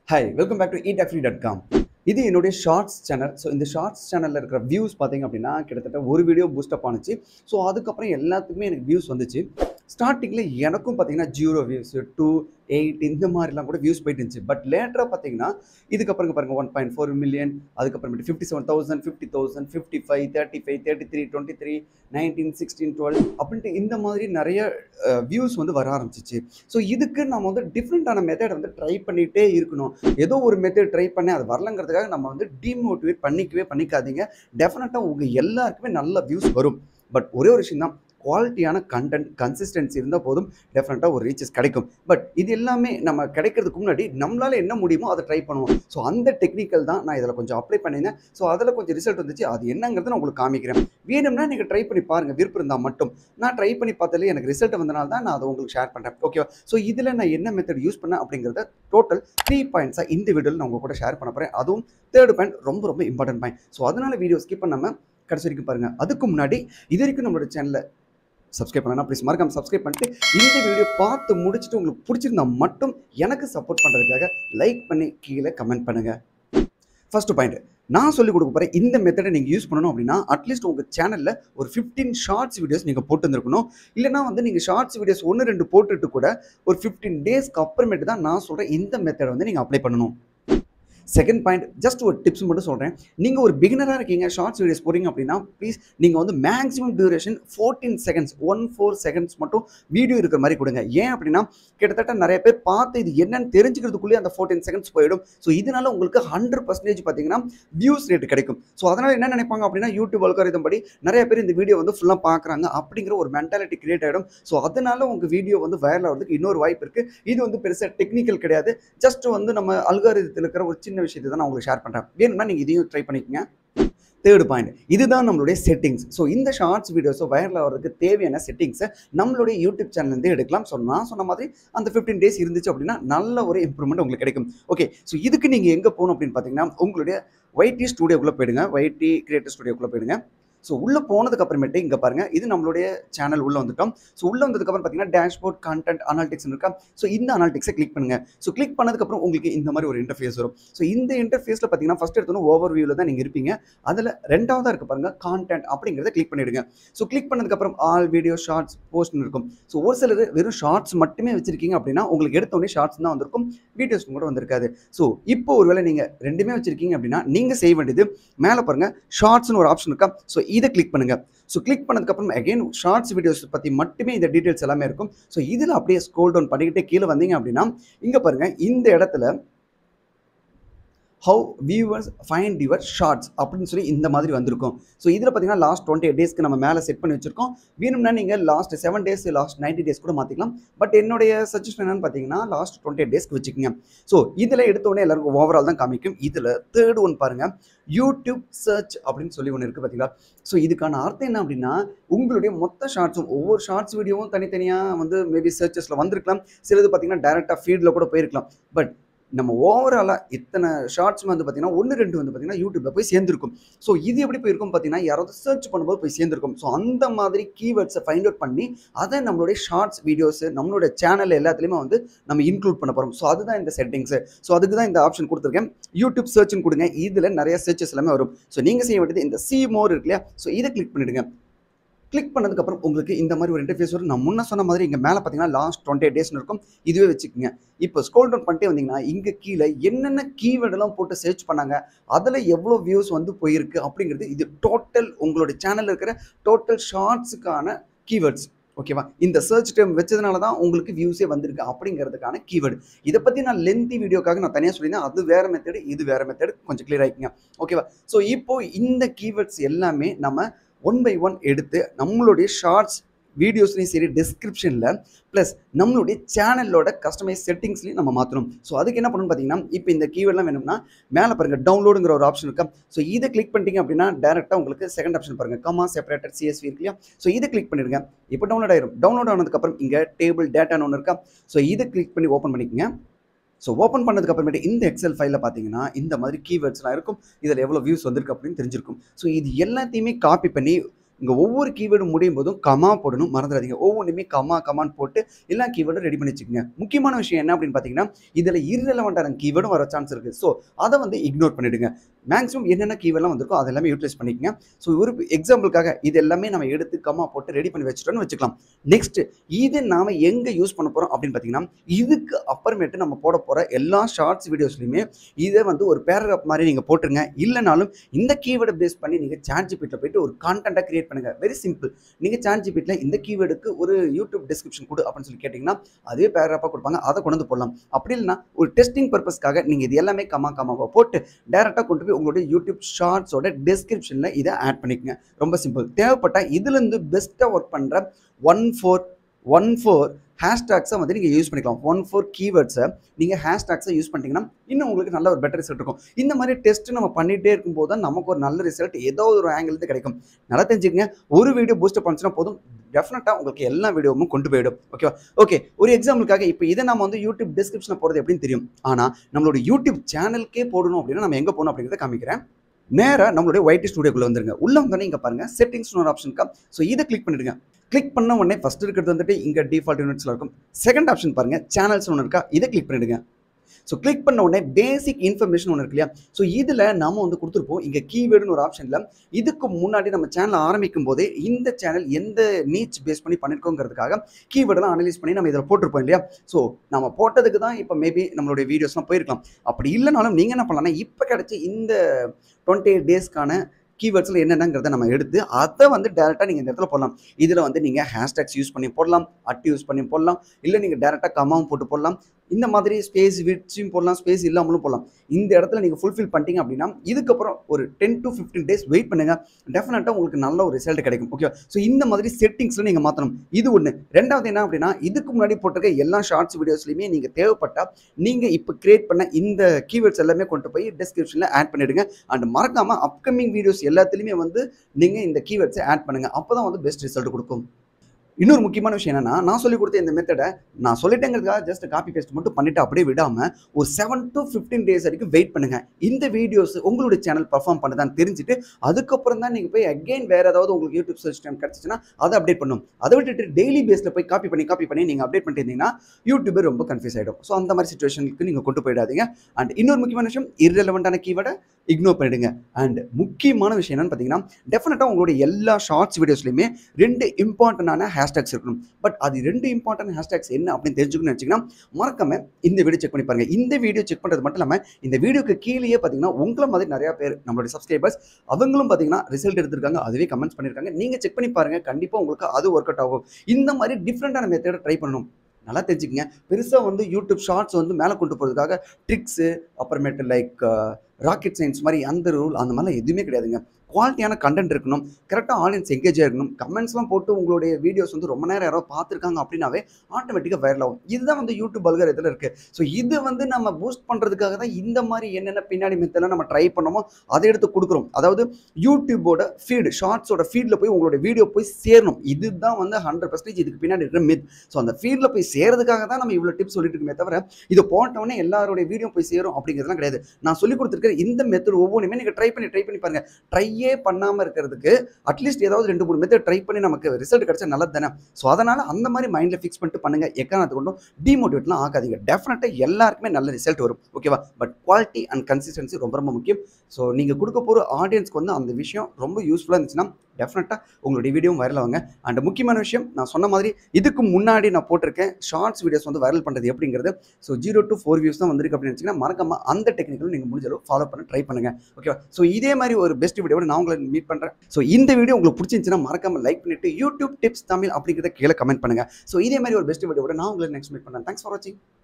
hi welcome back to eat dot com இது என்னுடைய shorts channel so இந்த shorts சேனலில் இருக்கிற வியூஸ் பார்த்தீங்க அப்படின்னா கிட்டத்தட்ட ஒரு வீடியோ பூஸ்டப் ஆனுச்சு ஸோ அதுக்கப்புறம் எல்லாத்துக்குமே எனக்கு வியூஸ் வந்துச்சு ஸ்டார்டிங்கில் எனக்கும் பார்த்தீங்கன்னா ஜீரோ வியூஸ் டூ எயிட் இந்த மாதிரிலாம் கூட வியூஸ் போயிட்டு இருந்துச்சு பட் லேட்டராக பார்த்தீங்கன்னா இதுக்கப்புறம் பாருங்க ஒன் பாயிண்ட் ஃபோர் மில்லியன் அதுக்கப்புறமேட்டு fifty seven thousand fifty thousand fifty five thirty five thirty three twenty three nineteen sixteen twelve அப்படின்ட்டு இந்த மாதிரி நிறைய வியூஸ் வந்து வர ஆரம்பிச்சிச்சு ஸோ இதுக்கு நம்ம வந்து டிஃப்ரெண்ட்டான மெத்தட் வந்து ட்ரை பண்ணிகிட்டே இருக்கணும் ஏதோ ஒரு மெத்தட் ட்ரை பண்ணி அது வரலங்கிறதுக்காக நம்ம வந்து டிமோட்டிவேட் பண்ணிக்கவே பண்ணிக்காதீங்க டெஃபினட்டாக உங்கள் எல்லாருக்குமே நல்ல வியூஸ் வரும் பட் ஒரே ஒரு விஷயம் தான் குவாலிட்டியான கண்டென்ட் கன்சிஸ்டன்சி இருந்தால் போதும் டெஃபினட்டாக ஒரு ரீச்சஸ் கிடைக்கும் பட் இது எல்லாமே நம்ம கிடைக்கிறதுக்கு முன்னாடி நம்மளால் என்ன முடியுமோ அதை ட்ரை பண்ணுவோம் ஸோ அந்த டெக்னிக்கல் தான் நான் இதில் கொஞ்சம் அப்ளை பண்ணியிருந்தேன் ஸோ அதில் கொஞ்சம் ரிசல்ட் வந்துச்சு அது என்னங்கிறத நான் உங்களுக்கு காமிக்கிறேன் வேணும்னா நீங்கள் ட்ரை பண்ணி பாருங்கள் விருப்பம் இருந்தால் மட்டும் நான் ட்ரை பண்ணி பார்த்ததுல எனக்கு ரிசல்ட் வந்தனால தான் நான் அதை உங்களுக்கு ஷேர் பண்ணுறேன் ஓகேவா ஸோ இதில் நான் என்ன மெத்தட் யூஸ் பண்ணேன் அப்படிங்கிறத டோட்டல் த்ரீ பாயிண்ட்ஸாக இந்த வீடியோவில் நான் உங்கள் கூட ஷேர் பண்ண போகிறேன் அதுவும் தேர்ட் பாயிண்ட் ரொம்ப ரொம்ப இம்பார்ட்டன்ட் பாயிண்ட் ஸோ அதனால் வீடியோ ஸ்கிப் பண்ணாமல் கடைசி வரைக்கும் பாருங்கள் அதுக்கு முன்னாடி இது வரைக்கும் நம்மளோட சேனலில் சப்ஸ்கிரைப் பண்ணலாம் ப்ளீஸ் மறக்காம சப்ஸ்கிரைப் பண்ணிட்டு இந்த வீடியோ பார்த்து முடிச்சுட்டு உங்களுக்கு பிடிச்சிருந்தா மட்டும் எனக்கு சப்போர்ட் பண்ணுறதுக்காக லைக் பண்ணி கீழே கமெண்ட் பண்ணுங்கள் ஃபர்ஸ்ட் பாயிண்ட் நான் சொல்லிக் கொடுக்க போகிற இந்த மெத்தடை நீங்கள் யூஸ் பண்ணணும் அப்படின்னா அட்லீஸ்ட் உங்கள் சேனலில் ஒரு ஃபிஃப்டீன் ஷார்ட்ஸ் வீடியோஸ் நீங்கள் போட்டு இருந்திருக்கணும் இல்லைனா வந்து நீங்கள் ஷார்ட்ஸ் வீடியோஸ் ஒன்று ரெண்டு போட்டுட்டு கூட ஒரு ஃபிஃப்டீன் டேஸ்க்கு அப்புறமேட்டு தான் நான் சொல்கிற இந்த மெத்தடை வந்து நீங்கள் அப்ளை பண்ணணும் செகண்ட் பாயிண்ட் ஜஸ்ட் ஒரு டிப்ஸ் மட்டும் சொல்கிறேன் நீங்கள் ஒரு பிகினராக இருக்கீங்க ஷார்ட்ஸ் வீடியோஸ் போகிறீங்க அப்படின்னா ப்ளீஸ் நீங்கள் வந்து maximum duration fourteen seconds one four seconds மட்டும் வீடியோ இருக்கிற மாதிரி கொடுங்க ஏன் அப்படின்னா கிட்டத்தட்ட நிறைய பேர் பார்த்து இது என்னன்னு தெரிஞ்சுக்கிறதுக்குள்ளேயே அந்த ஃபோர்டீன் செகண்ட்ஸ் போயிடும் ஸோ இதனால உங்களுக்கு ஹண்ட்ரட் பர்சன்டேஜ் பார்த்தீங்கன்னா வியூஸ் ரேட் கிடைக்கும் ஸோ அதனால் என்ன நினைப்பாங்க அப்படின்னா யூடியூப் அல்காரிதம் படி நிறைய பேர் இந்த வீடியோ வந்து ஃபுல்லாக பார்க்குறாங்க அப்படிங்கிற ஒரு மென்டாலிட்டி கிரியேட் ஆகிடும் ஸோ அதனால உங்கள் வீடியோ வந்து வைரல் ஆகிறதுக்கு இன்னொரு வாய்ப்பு இருக்குது இது வந்து பெருசாக டெக்னிக்கல் கிடையாது ஜஸ்ட் வந்து நம்ம அல்காரிதத்தில் இருக்கிற ஒரு சின்ன விஷயத்தை தான் நான் உங்களுக்கு ஷேர் பண்ணுறேன் வேணும்னா நீங்கள் இதையும் ட்ரை பண்ணிக்கங்க தேர்ட் பாயிண்ட் இதுதான் நம்மளுடைய செட்டிங்ஸ் ஸோ இந்த ஷார்ட்ஸ் வீடியோஸோ வைரல் ஆகிறதுக்கு தேவையான செட்டிங்ஸை நம்மளுடைய யூடியூப் சேனல்லேருந்து எடுக்கலாம் ஸோ நான் சொன்ன மாதிரி அந்த ஃபிஃப்டீன் டேஸ் இருந்துச்சு அப்படின்னா நல்ல ஒரு இம்ப்ரூவ்மெண்ட் உங்களுக்கு கிடைக்கும் ஓகே ஸோ இதுக்கு நீங்கள் எங்கே போகணும் அப்படின்னு பார்த்தீங்கன்னா உங்களுடைய ஒய்டி ஸ்டூடியோக்குள்ளே போயிடுங்க ஒய்டி கிரியேட்டர் ஸ்டூடியோக்குள்ளே போயிடுங்க ஸோ உள்ளே போனதுக்கு அப்புறமேட்டு இங்கே பாருங்கள் இது நம்மளுடைய சேனல் உள்ளே வந்துட்டோம் ஸோ உள்ளே வந்ததுக்கப்புறம் பார்த்தீங்கன்னா டேஷ்போர்ட் கண்டென்ட் அனாலிட்டிக்ஸ் இருக்கா ஸோ இந்த அனாலிட்டிக்ஸை கிளிக் பண்ணுங்கள் ஸோ கிளிக் பண்ணதுக்கப்புறம் உங்களுக்கு இந்த மாதிரி ஒரு இன்டர்ஃபேஸ் வரும் ஸோ இந்த இன்டர்ஃபேஸில் பார்த்தீங்கன்னா ஃபஸ்ட் எடுத்தோம் ஓவர் வியூவில் தான் நீங்கள் இருப்பீங்க அதில் ரெண்டாவதாக இருக்க பாருங்கள் கான்டென்ட் அப்படிங்கிறத கிளிக் பண்ணிவிடுங்க ஸோ கிளிக் பண்ணதுக்கப்புறம் ஆல் வீடியோ ஷார்ட்ஸ் போஸ்ட்னு இருக்கும் ஸோ ஒரு சிலர் வெறும் ஷார்ட்ஸ் மட்டுமே வச்சிருக்கீங்க அப்படின்னா உங்களுக்கு எடுத்தோடனே ஷார்ட்ஸ் தான் வந்திருக்கும் வீடியோஸ் கூட வந்திருக்காது ஸோ இப்போ ஒருவேளை நீங்கள் ரெண்டுமே வச்சிருக்கீங்க அப்படின்னா நீங்கள் செய்ய வேண்டியது மேலே பாருங்கள் ஷார்ட்ஸ்னு ஒரு ஆப்ஷன் இருக்கா ஸோ இதை கிளிக் பண்ணுங்கள் ஸோ கிளிக் பண்ணதுக்கப்புறம் அகைன் ஷார்ட்ஸ் வீடியோஸ் பற்றி மட்டுமே இந்த டீட்டெயில்ஸ் எல்லாமே இருக்கும் ஸோ இதில் அப்படியே ஸ்க்ரோல் டவுன் பண்ணிக்கிட்டே கீழே வந்தீங்க அப்படின்னா இங்கே பாருங்கள் இந்த இடத்துல how viewers find your shorts அப்படின்னு சொல்லி இந்த மாதிரி வந்திருக்கும் ஸோ இதில் பார்த்தீங்கன்னா லாஸ்ட் டுவெண்ட்டி எயிட் டேஸ்க்கு நம்ம மேலே செட் பண்ணி வச்சிருக்கோம் வேணும்னா நீங்கள் last seven days last ninety days கூட மாற்றிக்கலாம் பட் என்னுடைய சஜஷன் என்னன்னு பார்த்தீங்கன்னா லாஸ்ட் டுவெண்ட்டி எயிட் டேஸ்க்கு வச்சுக்கோங்க ஸோ இதில் எடுத்தோடனே எல்லாருக்கும் ஓவரால் தான் காமிக்கும் இதில் தேர்ட் ஒன் பாருங்கள் யூடியூப் சர்ச் அப்படின்னு சொல்லி ஒன்று இருக்குது பார்த்தீங்களா ஸோ இதுக்கான அர்த்தம் என்ன அப்படின்னா உங்களுடைய மொத்த ஷார்ட்ஸும் ஒவ்வொரு ஷார்ட்ஸ் வீடியோவும் தனித்தனியாக வந்து மேபி சர்ச்சஸில் வந்திருக்கலாம் சிலது பார்த்தீங்கன்னா டேரெக்டாக ஃபீல்டில் கூட போயிருக்கலாம் பட் நம்ம ஓவராலாக இத்தனை ஷார்ட்ஸ் வந்து பார்த்தீங்கன்னா ஒன்று ரெண்டு வந்து பார்த்தீங்கன்னா யூடியூப்பில் போய் சேர்ந்துருக்கும் ஸோ இது எப்படி போயிருக்கும் பார்த்தீங்கன்னா யாராவது சர்ச் பண்ணும்போது போய் சேர்ந்துருக்கும் ஸோ அந்த மாதிரி கீவேர்ட்ஸை ஃபைண்ட் அவுட் பண்ணி அதை நம்மளுடைய ஷார்ட்ஸ் வீடியோஸ் நம்மளுடைய சேனல் எல்லாத்துலேயுமே வந்து நம்ம இன்க்ளூட் பண்ண போகிறோம் ஸோ அதுதான் இந்த செட்டிங்ஸு ஸோ அதுக்கு தான் இந்த ஆப்ஷன் கொடுத்துருக்கேன் யூடியூப் சர்ச்னு கொடுங்க இதில் நிறைய சர்ச்சஸ் எல்லாமே வரும் ஸோ நீங்கள் செய்ய வேண்டியது இந்த சி மோர் இருக்கு இல்லையா ஸோ இதை கிளிக் பண்ணிவிடுங்க கிளிக் பண்ணதுக்கப்புறம் உங்களுக்கு இந்த மாதிரி ஒரு இன்டர்ஃபேஸ் வரும் நான் முன்ன சொன்ன மாதிரி இங்கே மேலே பார்த்தீங்கன்னா லாஸ்ட் டுவெண்ட்டி எயிட் டேஸ்னு இருக்கும் இதுவே வச்சுக்கோங்க இப்போ ஸ்க்ரோல் டவுன் பண்ணிட்டே வந்தீங்கன்னா இங்கே கீழே என்னென்ன கீவேர்டெல்லாம் போட்டு சர்ச் பண்ணாங்க அதில் எவ்வளோ வியூஸ் வந்து போயிருக்கு அப்படிங்கிறது இது டோட்டல் உங்களோட சேனலில் இருக்கிற டோட்டல் ஷார்ட்ஸுக்கான கீவேர்ட்ஸ் ஓகேவா இந்த சர்ச் டைம் வச்சதுனால தான் உங்களுக்கு வியூஸே வந்திருக்கு அப்படிங்கிறதுக்கான கீவேர்டு இதை பற்றி நான் லென்த்தி வீடியோக்காக நான் தனியாக சொல்லியிருந்தேன் அது வேறு மெத்தடு இது வேறு மெத்தடு கொஞ்சம் கிளியர் ஆகிக்குங்க ஓகேவா ஸோ இப்போ இந்த கீவேர்ட்ஸ் எல்லாமே நம்ம ஒன் பை ஒன் எடுத்து நம்மளுடைய ஷார்ட்ஸ் வீடியோஸ்லையும் சரி டிஸ்கிரிப்ஷனில் ப்ளஸ் நம்மளுடைய சேனலோட கஸ்டமைஸ் செட்டிங்ஸ்லையும் நம்ம மாற்றணும் ஸோ அதுக்கு என்ன பண்ணணும்னு பார்த்தீங்கன்னா இப்போ இந்த கீவேர்ட்லாம் வேணும்னா மேலே பாருங்கள் டவுன்லோடுங்கிற ஒரு ஆப்ஷன் இருக்கா ஸோ இதை கிளிக் பண்ணிட்டீங்க அப்படின்னா டேரெக்டாக உங்களுக்கு செகண்ட் ஆப்ஷன் பாருங்கள் கமா செப்பரேட்டர் சிஎஸ்வி இருக்கு இல்லையா ஸோ இதை கிளிக் பண்ணிடுங்க இப்போ டவுன்லோட் ஆயிரும் டவுன்லோட் ஆனதுக்கப்புறம் இங்கே டேபிள் டேட்டான்னு ஒன்று இருக்கா ஸோ இதை கிளிக் பண்ணி ஓப்பன் பண்ணிக்கோங்க ஸோ ஓப்பன் பண்ணதுக்கு அப்புறமேட்டு இந்த எக்ஸல் ஃபைலில் பார்த்தீங்கன்னா இந்த மாதிரி கீவேர்ட்ஸ்லாம் இருக்கும் இதில் எவ்வளோ வியூஸ் வந்திருக்கு அப்படின்னு தெரிஞ்சிருக்கும் ஸோ இது எல்லாத்தையுமே காப்பி பண்ணி இங்கே ஒவ்வொரு கீவேர்டும் முடியும் போதும் கமா போடணும் மறந்துடாதீங்க ஒவ்வொன்றுமே கமா கமான்னு போட்டு எல்லா கீவேர்டும் ரெடி பண்ணி வச்சுக்கோங்க முக்கியமான விஷயம் என்ன அப்படின்னு பார்த்தீங்கன்னா இதில் irrelevant-ஆன கீவேர்டும் வர சான்ஸ் இருக்குது ஸோ அதை வந்து இக்னோர் பண்ணிடுங்க மேக்ஸிமம் என்னென்ன கீவேர்ட்லாம் வந்திருக்கோ அது எல்லாமே யூட்டிலைஸ் பண்ணிக்கங்க ஸோ ஒரு எக்ஸாம்பிளுக்காக இது எல்லாமே நம்ம எடுத்து கமா போட்டு ரெடி பண்ணி வச்சுட்டோம்னு வச்சுக்கலாம் நெக்ஸ்ட் இது நாம எங்கே யூஸ் பண்ண போகிறோம் அப்படின்னு பார்த்தீங்கன்னா இதுக்கு அப்புறமேட்டு நம்ம போட போகிற எல்லா ஷார்ட்ஸ் வீடியோஸ்லையுமே இதை வந்து ஒரு பேராகிராஃப் மாதிரி நீங்கள் போட்டுருங்க இல்லைனாலும் இந்த கீவேர்டை பேஸ் பண்ணி நீங்கள் சாட் ஜிபிட்டில் போயிட்டு ஒரு கான்டென்ட்டாக கிரியேட் பண்ணுங்கள் வெரி சிம்பிள் நீங்கள் சாட் ஜிபிட்டில் இந்த கீவேர்டுக்கு ஒரு யூடியூப் டிஸ்கிரிப்ஷன் கொடு அப்படின்னு சொல்லி கேட்டிங்கன்னா அதே பேராகிராஃபாக கொடுப்பாங்க அதை கொண்டு வந்து போடலாம் அப்படி இல்லைன்னா ஒரு டெஸ்டிங் பர்பஸ்க்காக நீங்கள் இது எல்லாமே கமா கமாவை போட்டு டேரெக்டாக கொண்டு போய் உங்களுடைய யூடியூப் ஷார்ட்ஸோட டிஸ்கிரிப்ஷனில் இதை ஆட் பண்ணிக்கங்க ரொம்ப சிம்பிள் தேவைப்பட்டால் இதுலேருந்து பெஸ்ட்டாக ஒர்க் பண்ணுற ஒன் ஃபோர் ஒன் ஃபோர் ஹேஷ்டாக்ஸை வந்து நீங்கள் யூஸ் பண்ணிக்கலாம் ஒன் ஃபோர் கீவேர்ட்ஸை நீங்கள் ஹேஷ்டாக்ஸை யூஸ் பண்ணிட்டீங்கன்னா இன்னும் உங்களுக்கு நல்ல ஒரு பெட்டர் ரிசல்ட் இருக்கும் இந்த மாதிரி டெஸ்ட் நம்ம பண்ணிகிட்டே இருக்கும்போது தான் நமக்கு ஒரு நல்ல ரிசல்ட் ஏதோ ஒரு ஆங்கிள் கிடைக்கும் நல்லா தெரிஞ்சுக்கங்க ஒரு வீடியோ பூஸ்டப் பண்ணுச்சுன்னா போதும் டெஃபினட்டாக உங்களுக்கு எல்லா வீடியோவும் கொண்டு போயிடும் ஓகேவா ஓகே ஒரு எக்ஸாம்பிளுக்காக இப்போ இதை நம்ம வந்து யூடியூப் டிஸ்கிரிப்ஷனில் போகிறது எப்படின்னு தெரியும் ஆனால் நம்மளோட யூடியூப் சேனலுக்கே போடணும் அப்படின்னா நம்ம எங்கே போகணும் அப்படிங்கிறத காமிக்கிறேன் நேராக நம்மளுடைய ஒயிட் ஸ்டுடியோக்குள்ள வந்துருங்க உள்ள வந்தோடனே இங்கே பாருங்க செட்டிங்ஸ்னு ஒரு ஆப்ஷன் இருக்கா ஸோ இதை கிளிக் பண்ணிடுங்க கிளிக் பண்ண உடனே ஃபர்ஸ்ட் இருக்கிறது வந்துட்டு இங்கே டிஃபால்ட் யூனிட்ஸில் இருக்கும் செகண்ட் ஆப்ஷன் பாருங்க சேனல்ஸ் ஒன்று இருக்கா இதை கிளிக் பண்ணிடுங்க ஸோ கிளிக் பண்ண உடனே பேசிக் இன்ஃபர்மேஷன் ஒன்று இருக்கு இல்லையா ஸோ இதில் நம்ம வந்து கொடுத்துருப்போம் இங்கே கீவேர்டுன்னு ஒரு ஆப்ஷனில் இதுக்கு முன்னாடி நம்ம சேனல் ஆரம்பிக்கும் போதே இந்த சேனல் எந்த நீச் பேஸ் பண்ணி பண்ணியிருக்கோங்கிறதுக்காக கீவேர்டெல்லாம் அனலைஸ் பண்ணி நம்ம இதில் போட்டிருப்போம் இல்லையா ஸோ நம்ம போட்டதுக்கு தான் இப்போ மேபி நம்மளுடைய வீடியோஸ்லாம் போயிருக்கலாம் அப்படி இல்லைனாலும் நீங்கள் என்ன பண்ணலாம்னா இப்போ கிடச்சி இந்த டுவெண்ட்டி எயிட் டேஸ்க்கான கீவேர்ட்ஸில் என்னென்னங்கிறத நம்ம எடுத்து அதை வந்து டேரெக்டாக நீங்கள் இந்த இடத்துல போடலாம் இதில் வந்து நீங்கள் ஹேஷ்டேக்ஸ் யூஸ் பண்ணி போடலாம் அட் யூஸ் பண்ணி போடலாம் இல்லை நீங்கள் டேரெக்டாக கமாவும் போட்டு போடலாம் இந்த மாதிரி ஸ்பேஸ் விட்ஸையும் போடலாம் ஸ்பேஸ் இல்லாமலும் போடலாம் இந்த இடத்துல நீங்கள் ஃபுல்ஃபில் பண்ணிட்டீங்க அப்படின்னா இதுக்கப்புறம் ஒரு ten to fifteen days wait பண்ணுங்க டெஃபினட்டாக உங்களுக்கு நல்ல ஒரு ரிசல்ட் கிடைக்கும் ஓகே ஸோ இந்த மாதிரி செட்டிங்ஸில் நீங்கள் மாற்றணும் இது ஒன்று ரெண்டாவது என்ன அப்படின்னா இதுக்கு முன்னாடி போட்டிருக்க எல்லா ஷார்ட்ஸ் வீடியோஸ்லையுமே நீங்கள் தேவைப்பட்டால் நீங்கள் இப்போ கிரியேட் பண்ண இந்த கீவேர்ட்ஸ் எல்லாமே கொண்டு போய் டிஸ்கிரிப்ஷனில் ஆட் பண்ணிடுங்க அண்ட் மறக்காமல் அப்கமிங் வீடியோஸ் எல்லாத்துலேயுமே வந்து நீங்கள் இந்த கீவேர்ட்ஸை ஆட் பண்ணுங்கள் அப்போ தான் வந்து பெஸ்ட் ரிசல்ட் கொடுக்கும் இன்னொரு முக்கியமான விஷயம் என்னன்னா நான் சொல்லி கொடுத்த இந்த மெத்தடை நான் சொல்லிட்டேங்கிறதுக்காக ஜஸ்ட் காப்பி பேஸ்ட் மட்டும் பண்ணிட்டு அப்படியே விடாம ஒரு செவன் டு ஃபிஃப்டீன் டேஸ் வரைக்கும் வெயிட் பண்ணுங்க இந்த வீடியோஸ் உங்களுடைய சேனல் பர்ஃபார்ம் பண்ணுதான்னு தெரிஞ்சுட்டு அதுக்கப்புறம் தான் நீங்க போய் அகைன் வேற ஏதாவது உங்களுக்கு யூடியூப் சர்ச் டைம் கிடைச்சிச்சுன்னா அதை அப்டேட் பண்ணும் அதை விட்டுட்டு டெய்லி பேஸ்ல போய் காப்பி பண்ணி காப்பி பண்ணி நீங்க அப்டேட் பண்ணிட்டு இருந்தீங்கன்னா யூடியூபே ரொம்ப கன்ஃபியூஸ் ஆயிடும் ஸோ அந்த மாதிரி சுச்சுவேஷனுக்கு நீங்க கொண்டு போயிடாதீங்க அண்ட் இன்னொரு முக்கியமான விஷயம் irrelevant-ஆன கீவேர்டை இக்னோர் பண்ணிடுங்க அண்ட் முக்கியமான விஷயம் என்னன்னு பார்த்தீங்கன்னா டெஃபினட்டாக உங்களுடைய எல்லா ஷார்ட்ஸ் வீடியோஸ்லையுமே ரெண்டு இம்பார்ட்டண்டான ஹேஷ்டேக்ஸ் இருக்கணும் பட் அது ரெண்டு இம்பார்ட்டன்ட் ஹேஷ்டேக்ஸ் என்ன அப்படின்னு தெரிஞ்சுக்கணும்னு வச்சிங்கன்னா மறக்காம இந்த வீடியோ செக் பண்ணி பாருங்க இந்த வீடியோ செக் பண்ணுறது மட்டும் இல்லாமல் இந்த வீடியோக்கு கீழேயே பார்த்தீங்கன்னா உங்களை மாதிரி நிறைய பேர் நம்மளுடைய சப்ஸ்கிரைபர்ஸ் அவங்களும் பார்த்தீங்கன்னா ரிசல்ட் எடுத்திருக்காங்க அதுவே கமெண்ட்ஸ் பண்ணியிருக்காங்க நீங்கள் செக் பண்ணி பாருங்க கண்டிப்பாக உங்களுக்கு அது ஒர்க் அவுட் ஆகும் இந்த மாதிரி டிஃப்ரெண்டான மெத்தடை ட்ரை பண்ணணும் நல்லா தெரிஞ்சுக்கங்க பெருசாக வந்து யூடியூப் ஷார்ட்ஸ் வந்து மேலே கொண்டு போகிறதுக்காக ட்ரிக்ஸு அப்புறமேட்டு லைக் ராக்கெட் சயின்ஸ் மாதிரி அந்த ரூல் அந்த மாதிரிலாம் எதுவுமே கிடையாதுங்க குவாலிட்டியான கண்டென்ட் இருக்கணும் கரெக்டாக ஆடியன்ஸ் எங்கேஜாக இருக்கணும் கமெண்ட்ஸ்லாம் போட்டு உங்களுடைய வீடியோஸ் வந்து ரொம்ப நேரம் யாரோ பார்த்துருக்காங்க அப்படின்னாவே ஆட்டோமேட்டிக்காக வைரல் ஆகும் இதுதான் வந்து யூடியூப் பல்கர் இதில் இருக்குது ஸோ இது வந்து நம்ம பூஸ்ட் பண்ணுறதுக்காக தான் இந்த மாதிரி என்னென்ன பின்னாடி மெத்தெல்லாம் நம்ம ட்ரை பண்ணோமோ அதை எடுத்து கொடுக்குறோம் அதாவது யூடியூபோட ஃபீடு ஷார்ட்ஸோட ஃபீல்டில் போய் உங்களோட வீடியோ போய் சேரணும் இதுதான் வந்து ஹண்ட்ரட் பர்சன்டேஜ் இதுக்கு பின்னாடி இருக்கிற மித் ஸோ அந்த ஃபீல்டில் போய் சேர்றதுக்காக தான் நம்ம இவ்வளோ டிப்ஸ் சொல்லிட்டு இருக்கோமே தவிர இதை போட்டவொடனே எல்லாருடைய வீடியோ போய் சேரும் அப்படிங்கிறதுலாம் கிடையாது நான் சொல்லி கொடுத்துருக்கிற இந்த மெத்தட் ஒவ்வொன்றுமே நீங்கள் ட்ரை பண்ணி ட்ரை பண்ணி பாருங்க ட்ரையே பண்ணாமல் இருக்கிறதுக்கு அட்லீஸ்ட் ஏதாவது ரெண்டு மூணு மெத்தட் ட்ரை பண்ணி நமக்கு ரிசல்ட் கிடைச்சா நல்லது தானே ஸோ அதனால் அந்த மாதிரி மைண்டில் ஃபிக்ஸ் பண்ணிட்டு பண்ணுங்க எக்காரணத்து கொண்டும் டிமோட்டிவேட்லாம் ஆகாதீங்க டெஃபினட்டாக எல்லாருக்குமே நல்ல ரிசல்ட் வரும் ஓகேவா பட் குவாலிட்டி அண்ட் கன்சிஸ்டன்சி ரொம்ப ரொம்ப முக்கியம் ஸோ நீங்கள் கொடுக்க போகிற ஆடியன்ஸ்க்கு வந்து அந்த விஷயம் ரொம்ப யூஸ்ஃபுல்லாக இருந்துச்சுன்னா டெஃபினட்டாக உங்களுடைய வீடியோவும் வைரல் ஆகுங்க அண்ட் முக்கியமான விஷயம் நான் சொன்ன மாதிரி இதுக்கு முன்னாடி நான் போட்டிருக்கேன் ஷார்ட்ஸ் வீடியோஸ் வந்து வைரல் பண்ணுறது எப்படிங்கிறது so zero to four views தான் வந்திருக்கு அப்படின்னு வச்சிங்கன்னா மறக்காம அந்த டெக்னிக்கலும் நீங்கள் முடிஞ்ச அளவு ஃபாலோ பண்ண ட்ரை பண்ணுங்க ஓகேவா ஸோ இதே மாதிரி ஒரு பெஸ்ட் வீடியோட நான் உங்களை மீட் பண்ணுறேன் ஸோ இந்த வீடியோ உங்களுக்கு பிடிச்சிருந்துச்சுன்னா மறக்காம லைக் பண்ணிட்டு யூடியூப் டிப்ஸ் தமிழ் அப்படிங்கிறத கீழே கமெண்ட் பண்ணுங்க ஸோ இதே மாதிரி ஒரு பெஸ்ட் வீடியோட நான் உங்களை நெக்ஸ்ட் மீட் பண்ணுறேன் தேங்க்ஸ் ஃபார் வாட்சிங்